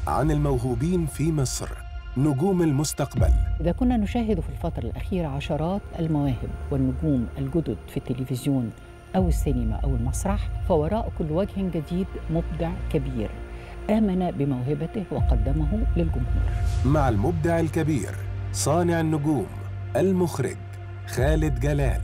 عن الموهوبين في مصر نجوم المستقبل إذا كنا نشاهد في الفترة الأخيرة عشرات المواهب والنجوم الجدد في التلفزيون أو السينما أو المسرح فوراء كل وجه جديد مبدع كبير آمن بموهبته وقدمه للجمهور مع المبدع الكبير صانع النجوم المخرج خالد جلال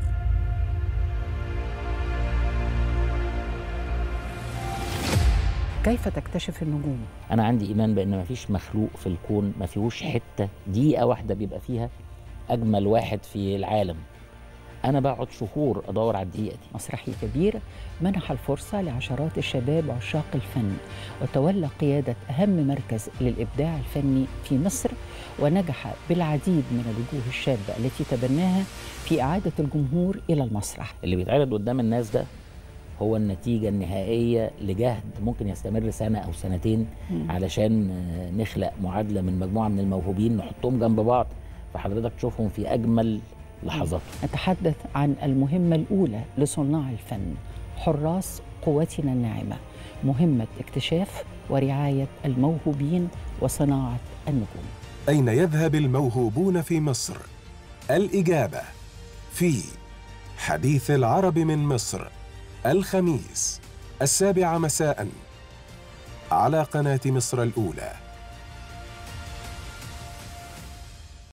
كيف تكتشف النجوم؟ انا عندي ايمان بان ما فيش مخلوق في الكون ما فيهوش حته دقيقه واحده بيبقى فيها اجمل واحد في العالم انا بقعد شهور ادور على الدقيقه دي مسرحي كبير منح الفرصة لعشرات الشباب عشاق الفن وتولى قيادة أهم مركز للإبداع الفني في مصر ونجح بالعديد من الوجوه الشابة التي تبناها في إعادة الجمهور إلى المسرح اللي بيتعرض قدام الناس ده هو النتيجة النهائية لجهد ممكن يستمر سنة أو سنتين مم. علشان آه، نخلق معادلة من مجموعة من الموهوبين نحطهم جنب بعض فحضرتك تشوفهم في أجمل لحظاتهم نتحدث عن المهمة الأولى لصناع الفن حراس قوتنا الناعمة مهمة اكتشاف ورعاية الموهوبين وصناعة النجوم أين يذهب الموهوبون في مصر؟ الإجابة في حديث العرب من مصر الخميس السابعة مساء على قناة مصر الأولى